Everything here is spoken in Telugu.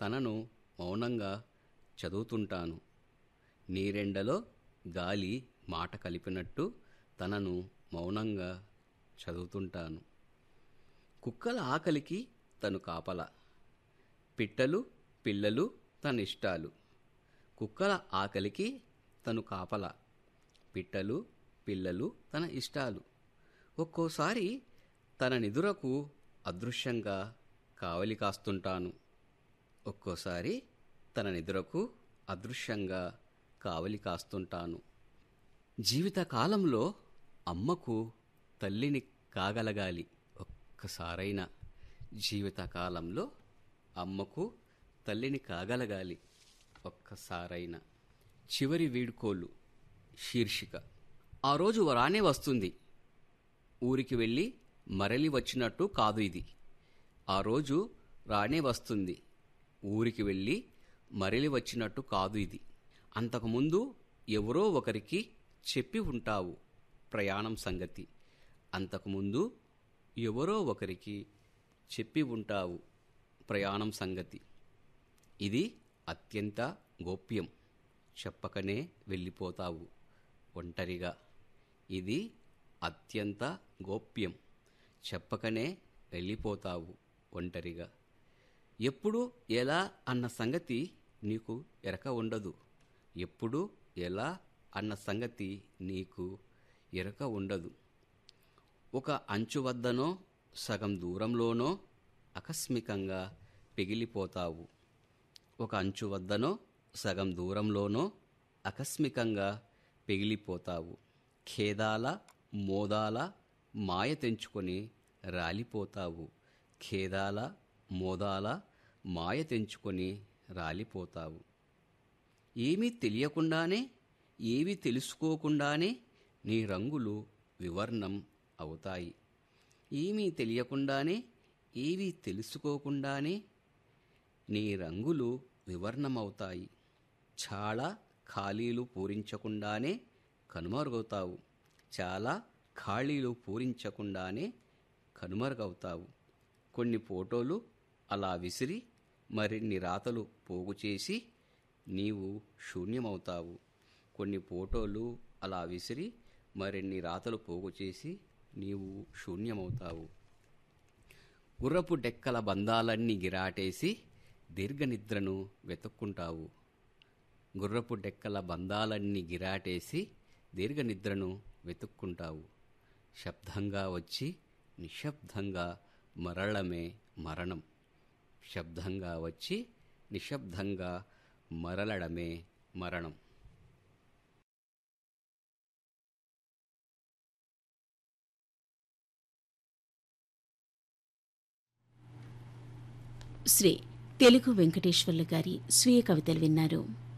తనను మౌనంగా చదువుతుంటాను నీరెండలో గాలి మాట కలిపినట్టు తనను మౌనంగా చదువుతుంటాను కుక్కల ఆకలికి తను కాపల పిట్టలు పిల్లలు తన ఇష్టాలు కుక్కల ఆకలికి తను కాపల పిట్టలు పిల్లలు తన ఇష్టాలు ఒక్కోసారి తన నిదురకు అదృశ్యంగా కావలి కాస్తుంటాను ఒక్కోసారి తన నిద్రకు అదృశ్యంగా కావలి కాస్తుంటాను జీవితకాలంలో అమ్మకు తల్లిని కాగలగాలి ఒక్కసారైనా జీవితకాలంలో అమ్మకు తల్లిని కాగలగాలి ఒక్కసారైనా చివరి వీడుకోలు శీర్షిక ఆ రోజు రానే వస్తుంది ఊరికి వెళ్ళి మరలి వచ్చినట్టు కాదు ఇది ఆ రోజు రానే వస్తుంది ఊరికి వెళ్ళి మరలి వచ్చినట్టు కాదు ఇది అంతకుముందు ఎవరో ఒకరికి చెప్పి ఉంటావు ప్రయాణం సంగతి అంతకుముందు ఎవరో ఒకరికి చెప్పి ఉంటావు ప్రయాణం సంగతి ఇది అత్యంత గోప్యం చెప్పకనే వెళ్ళిపోతావు ఒంటరిగా ఇది అత్యంత గోప్యం చెప్పకనే వెళ్ళిపోతావు ఒంటరిగా ఎప్పుడు ఎలా అన్న సంగతి నీకు ఎరక ఉండదు ఎప్పుడు ఎలా అన్న సంగతి నీకు ఎరక ఉండదు ఒక అంచు వద్దనో సగం దూరంలోనో ఆకస్మికంగా పిగిలిపోతావు ఒక అంచు వద్దనో సగం దూరంలోనో ఆకస్మికంగా పిగిలిపోతావు ఖేదాల మోదాల మాయ తెంచుకొని రాలిపోతావు ఖేదాల మోదాల మాయ తెంచుకొని రాలిపోతావు ఏమీ తెలియకుండానే ఏమీ తెలుసుకోకుండానే నీ రంగులు వివర్ణం అవుతాయి ఏమీ తెలియకుండానే ఏవీ తెలుసుకోకుండానే నీ రంగులు వివర్ణమవుతాయి చాలా ఖాళీలు పూరించకుండానే కనుమరుగవుతావు చాలా ఖాళీలు పూరించకుండానే కనుమరుగవుతావు కొన్ని ఫోటోలు అలా విసిరి మరిన్ని రాతలు పోగు చేసి నీవు శూన్యమవుతావు కొన్ని ఫోటోలు అలా విసిరి మరిన్ని రాతలు పోగు చేసి నీవు శూన్యమవుతావు గుర్రపు డెక్కల బంధాలన్నీ గిరాటేసి దీర్ఘనిద్రను వెతుక్కుంటావు గుర్రపు డెక్కల బంధాలన్నీ గిరాటేసి దీర్ఘనిద్రను వెతుక్కుంటావు శబ్దంగా వచ్చి నిశ్శబ్దంగా మరళమే మరణం శబ్దంగా వచ్చి నిశ్శబ్దంగా మరలడమే మరణం శ్రీ తెలుగు వెంకటేశ్వర్లు గారి స్వీయ కవితలు విన్నారు